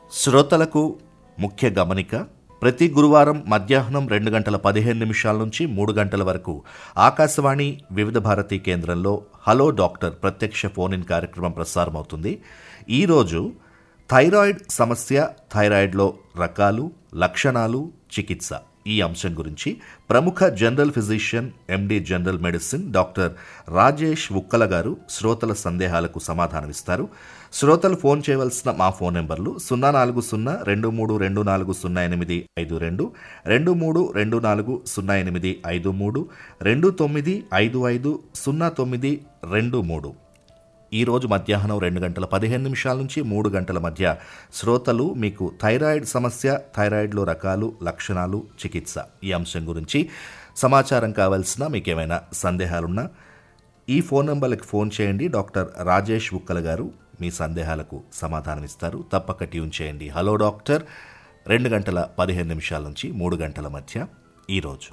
శ్రోతలకు ముఖ్య గమనిక ప్రతి గురువారం మధ్యాహ్నం రెండు గంటల పదిహేను నిమిషాల నుంచి మూడు గంటల వరకు ఆకాశవాణి వివిధ భారతి కేంద్రంలో హలో డాక్టర్ ప్రత్యక్ష ఫోన్ ఇన్ కార్యక్రమం ప్రసారమవుతుంది ఈరోజు థైరాయిడ్ సమస్య థైరాయిడ్లో రకాలు లక్షణాలు చికిత్స ఈ అంశం గురించి ప్రముఖ general physician MD general medicine doctor Rajesh Ukkala garu శ్రోతల సందేహాలకు సమాధానమిస్తారు శ్రోతలు ఫోన్ చేయవలసిన మా ఫోన్ నెంబర్లు సున్నా నాలుగు సున్నా రెండు మూడు రెండు నాలుగు సున్నా ఎనిమిది ఐదు రెండు రెండు మూడు రెండు నాలుగు సున్నా ఎనిమిది ఐదు మూడు రెండు తొమ్మిది ఐదు ఐదు సున్నా తొమ్మిది రెండు మూడు ఈ రోజు మధ్యాహ్నం రెండు గంటల పదిహేను నిమిషాల నుంచి మూడు గంటల మధ్య శ్రోతలు మీకు థైరాయిడ్ సమస్య థైరాయిడ్లో రకాలు లక్షణాలు చికిత్స ఈ అంశం గురించి సమాచారం కావాల్సిన మీకు ఏమైనా సందేహాలున్నా ఈ ఫోన్ నంబర్లకు ఫోన్ చేయండి డాక్టర్ రాజేష్ ఉక్కల గారు మీ సందేహాలకు సమాధానం ఇస్తారు తప్పక ట్యూన్ చేయండి హలో డాక్టర్ రెండు గంటల పదిహేను నిమిషాల నుంచి మూడు గంటల మధ్య ఈరోజు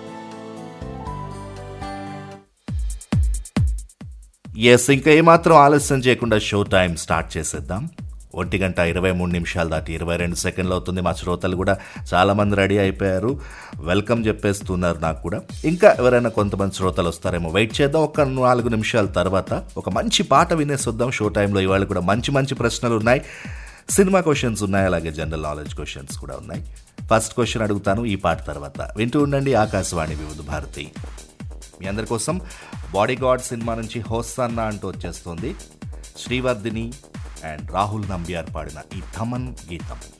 ఎస్ ఇంకా ఏమాత్రం ఆలస్యం చేయకుండా షో టైం స్టార్ట్ చేసేద్దాం ఒంటి గంట ఇరవై మూడు నిమిషాలు దాటి ఇరవై రెండు సెకండ్లు అవుతుంది మా శ్రోతలు కూడా చాలామంది రెడీ అయిపోయారు వెల్కమ్ చెప్పేస్తున్నారు నాకు కూడా ఇంకా ఎవరైనా కొంతమంది శ్రోతలు వస్తారేమో వెయిట్ చేద్దాం ఒక నాలుగు నిమిషాల తర్వాత ఒక మంచి పాట వినేసొద్దాం షో టైంలో ఇవాళ కూడా మంచి మంచి ప్రశ్నలు ఉన్నాయి సినిమా క్వశ్చన్స్ ఉన్నాయి అలాగే జనరల్ నాలెడ్జ్ క్వశ్చన్స్ కూడా ఉన్నాయి ఫస్ట్ క్వశ్చన్ అడుగుతాను ఈ పాట తర్వాత వింటూ ఉండండి ఆకాశవాణి వివిధ భారతి మీ అందరి కోసం బాడీ గార్డ్ సినిమా నుంచి హోస్సన్న అంటూ వచ్చేస్తుంది శ్రీవర్ధిని అండ్ రాహుల్ నంబియార్ పాడిన ఈ థమన్ గీతం